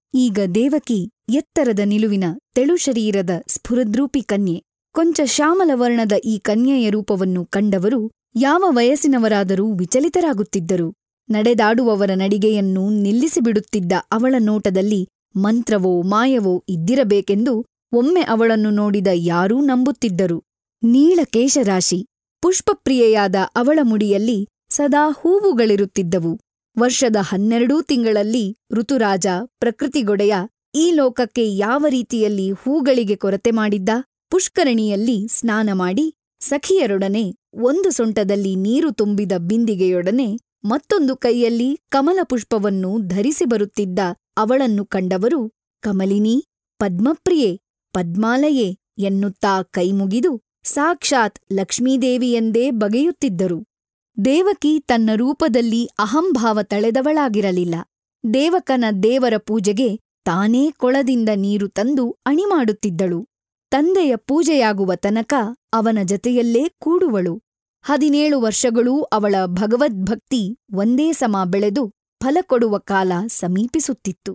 ಈಗ ದೇವಕಿ ಎತ್ತರದ ನಿಲುವಿನ ತೆಳು ಶರೀರದ ಸ್ಫುರದ್ರೂಪಿ ಕನ್ಯೆ ಕೊಂಚ ಶ್ಯಾಮಲವರ್ಣದ ಈ ಕನ್ಯೆಯ ರೂಪವನ್ನು ಕಂಡವರು ಯಾವ ವಯಸ್ಸಿನವರಾದರೂ ವಿಚಲಿತರಾಗುತ್ತಿದ್ದರು ನಡೆದಾಡುವವರ ನಡಿಗೆಯನ್ನು ನಿಲ್ಲಿಸಿಬಿಡುತ್ತಿದ್ದ ಅವಳ ನೋಟದಲ್ಲಿ ಮಂತ್ರವೋ ಮಾಯವೋ ಇದ್ದಿರಬೇಕೆಂದು ಒಮ್ಮೆ ಅವಳನ್ನು ನೋಡಿದ ಯಾರೂ ನಂಬುತ್ತಿದ್ದರು ನೀಳ ಕೇಶರಾಶಿ ಪುಷ್ಪಪ್ರಿಯೆಯಾದ ಅವಳ ಮುಡಿಯಲ್ಲಿ ಸದಾ ಹೂವುಗಳಿರುತ್ತಿದ್ದವು ವರ್ಷದ ಹನ್ನೆರಡೂ ತಿಂಗಳಲ್ಲಿ ಋತುರಾಜ ಪ್ರಕೃತಿಗೊಡೆಯ ಈ ಲೋಕಕ್ಕೆ ಯಾವ ರೀತಿಯಲ್ಲಿ ಹೂಗಳಿಗೆ ಕೊರತೆ ಮಾಡಿದ್ದ ಪುಷ್ಕರಣಿಯಲ್ಲಿ ಸ್ನಾನ ಮಾಡಿ ಸಖಿಯರೊಡನೆ ಒಂದು ಸೊಂಟದಲ್ಲಿ ನೀರು ತುಂಬಿದ ಬಿಂದಿಗೆಯೊಡನೆ ಮತ್ತೊಂದು ಕೈಯಲ್ಲಿ ಕಮಲ ಪುಷ್ಪವನ್ನು ಧರಿಸಿ ಬರುತ್ತಿದ್ದ ಅವಳನ್ನು ಕಂಡವರು ಕಮಲಿನಿ ಪದ್ಮಪ್ರಿಯೆ ಪದ್ಮಾಲಯೆ ಎನ್ನುತ್ತಾ ಕೈಮುಗಿದು ಸಾಕ್ಷಾತ್ ಲಕ್ಷ್ಮೀದೇವಿಯೆಂದೇ ಬಗೆಯುತ್ತಿದ್ದರು ದೇವಕಿ ತನ್ನ ರೂಪದಲ್ಲಿ ಅಹಂಭಾವ ತಳೆದವಳಾಗಿರಲಿಲ್ಲ ದೇವಕನ ದೇವರ ಪೂಜೆಗೆ ತಾನೇ ಕೊಳದಿಂದ ನೀರು ತಂದು ಅಣಿಮಾಡುತ್ತಿದ್ದಳು ತಂದೆಯ ಪೂಜೆಯಾಗುವ ತನಕ ಅವನ ಜತೆಯಲ್ಲೇ ಕೂಡುವಳು ಹದಿನೇಳು ವರ್ಷಗಳೂ ಅವಳ ಭಗವದ್ಭಕ್ತಿ ಒಂದೇ ಸಮ ಬೆಳೆದು ಫಲ ಕೊಡುವ ಕಾಲ ಸಮೀಪಿಸುತ್ತಿತ್ತು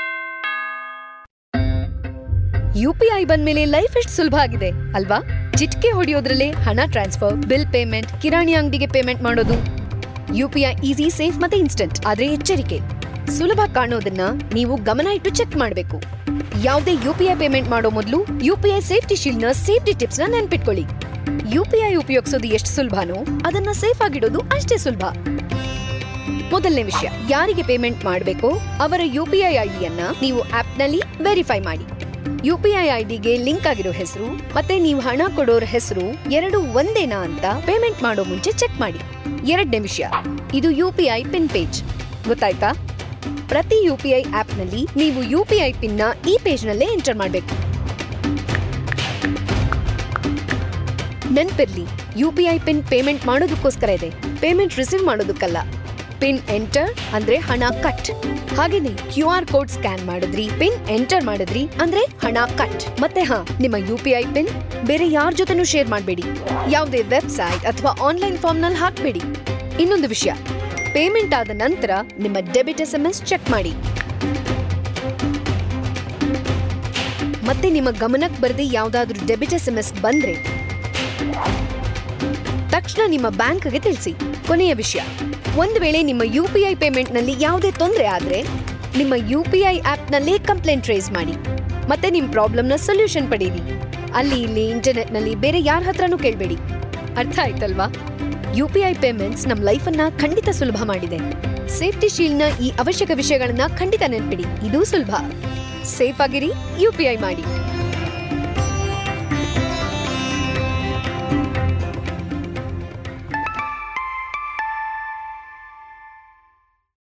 ಯುಪಿಐ ಬಂದ್ಮೇಲೆ ಲೈಫ್ ಎಷ್ಟು ಸುಲಭ ಆಗಿದೆ ಅಲ್ವಾ ಚಿಟ್ಕೆ ಹೊಡೆಯೋದ್ರಲ್ಲೇ ಹಣ ಟ್ರಾನ್ಸ್ಫರ್ ಬಿಲ್ ಪೇಮೆಂಟ್ ಕಿರಾಣಿ ಅಂಗಡಿಗೆ ಪೇಮೆಂಟ್ ಮಾಡೋದು ಯುಪಿಐ ಈಸಿ ಸೇಫ್ ಮತ್ತೆ ಇನ್ಸ್ಟೆಂಟ್ ಆದ್ರೆ ಎಚ್ಚರಿಕೆ ಸುಲಭ ಕಾಣೋದನ್ನ ನೀವು ಗಮನ ಇಟ್ಟು ಚೆಕ್ ಮಾಡಬೇಕು ಯಾವುದೇ ಯುಪಿಐ ಪೇಮೆಂಟ್ ಮಾಡೋ ಮೊದಲು ಯುಪಿಐ ಸೇಫ್ಟಿ ಶೀಲ್ಡ್ನ ಸೇಫ್ಟಿ ಟಿಪ್ಸ್ ನ ನೆನ್ಪಿಟ್ಕೊಳ್ಳಿ ಯುಪಿಐ ಉಪಯೋಗಿಸೋದು ಎಷ್ಟು ಸುಲಭನೋ ಅದನ್ನ ಸೇಫ್ ಆಗಿಡೋದು ಅಷ್ಟೇ ಸುಲಭ ಮೊದಲನೇ ವಿಷಯ ಯಾರಿಗೆ ಪೇಮೆಂಟ್ ಮಾಡಬೇಕೋ ಅವರ ಯುಪಿಐ ಐಡಿಯನ್ನ ನೀವು ಆಪ್ನಲ್ಲಿ ವೆರಿಫೈ ಮಾಡಿ ಯುಪಿಐ ಐಡಿಗೆ ಲಿಂಕ್ ಆಗಿರೋ ಹೆಸರು ಮತ್ತೆ ನೀವು ಹಣ ಕೊಡೋರ್ ಹೆಸರು ಎರಡು ಒಂದೇನಾ ಅಂತ ಪೇಮೆಂಟ್ ಮಾಡೋ ಮುಂಚೆ ಚೆಕ್ ಮಾಡಿ ಎರಡನೇ ವಿಷಯ ಇದು ಯುಪಿಐ ಪಿನ್ ಪೇಜ್ ಗೊತ್ತಾಯ್ತಾ ಪ್ರತಿ ಯುಪಿಐ ಆಪ್ನಲ್ಲಿ ನೀವು ಯುಪಿಐ ಪಿನ್ ನ ಈ ಪೇಜ್ ನಲ್ಲೇ ಎಂಟರ್ ಮಾಡಬೇಕು ನೆನ್ಪಿರ್ಲಿ ಯುಪಿಐ ಪಿನ್ ಪೇಮೆಂಟ್ ಮಾಡೋದಕ್ಕೋಸ್ಕರ ಇದೆ ಪೇಮೆಂಟ್ ರಿಸೀವ್ ಮಾಡೋದಕ್ಕಲ್ಲ ಪಿನ್ ಎಂಟರ್ ಅಂದ್ರೆ ಹಣ ಕಟ್ ಹಾಗೇನೆ ಕ್ಯೂ ಆರ್ ಕೋಡ್ ಸ್ಕ್ಯಾನ್ ಮಾಡಿದ್ರಿ ಪಿನ್ ಎಂಟರ್ ಮಾಡಿದ್ರಿ ಅಂದ್ರೆ ಹಣ ಕಟ್ ಮತ್ತೆ ಹಾ ನಿಮ್ಮ ಯು ಪಿ ಐ ಪಿನ್ ಬೇರೆ ಯಾರ ಜೊತೆನೂ ಶೇರ್ ಮಾಡಬೇಡಿ ಯಾವುದೇ ವೆಬ್ಸೈಟ್ ಅಥವಾ ಆನ್ಲೈನ್ ಫಾರ್ಮ್ ನಲ್ಲಿ ಹಾಕ್ಬೇಡಿ ಇನ್ನೊಂದು ವಿಷಯ ಪೇಮೆಂಟ್ ಆದ ನಂತರ ನಿಮ್ಮ debit S M S check ಮಾಡಿ ಮತ್ತೆ ನಿಮ್ಮ ಗಮನಕ್ಕೆ ಬರದೆ ಯಾವ್ದಾದ್ರೂ ಡೆಬಿಟ್ ಎಸ್ ಎಂ ಎಸ್ ಬಂದ್ರೆ ತಕ್ಷಣ ನಿಮ್ಮ ಬ್ಯಾಂಕ್ಗೆ ತಿಳಿಸಿ ಕೊನೆಯ ವಿಷಯ ಒಂದು ವೇಳೆ ನಿಮ್ಮ ಯು ಪಿ ಐ ಪೇಮೆಂಟ್ನಲ್ಲಿ ಯಾವುದೇ ತೊಂದರೆ ಆದ್ರೆ ನಿಮ್ಮ ಯು ಪಿ ಐ ಆಪ್ನಲ್ಲೇ ಕಂಪ್ಲೇಂಟ್ ರೇಸ್ ಮಾಡಿ ಮತ್ತೆ ನಿಮ್ಮ ಪ್ರಾಬ್ಲಮ್ನ ಸೊಲ್ಯೂಷನ್ ಪಡೀರಿ ಅಲ್ಲಿ ಇಲ್ಲಿ ಇಂಟರ್ನೆಟ್ನಲ್ಲಿ ಬೇರೆ ಯಾರ ಹತ್ರನೂ ಕೇಳಬೇಡಿ ಅರ್ಥ ಆಯ್ತಲ್ವಾ ಯು ಪಿ ಐ ಪೇಮೆಂಟ್ಸ್ ನಮ್ಮ ಲೈಫನ್ನ ಖಂಡಿತ ಸುಲಭ ಮಾಡಿದೆ ಸೇಫ್ಟಿ ಶೀಲ್ಡ್ನ ಈ ಅವಶ್ಯಕ ವಿಷಯಗಳನ್ನ ಖಂಡಿತ ನೆನ್ಪಿಡಿ ಇದು ಸುಲಭ ಸೇಫ್ ಆಗಿರಿ ಯು ಪಿ ಐ ಮಾಡಿ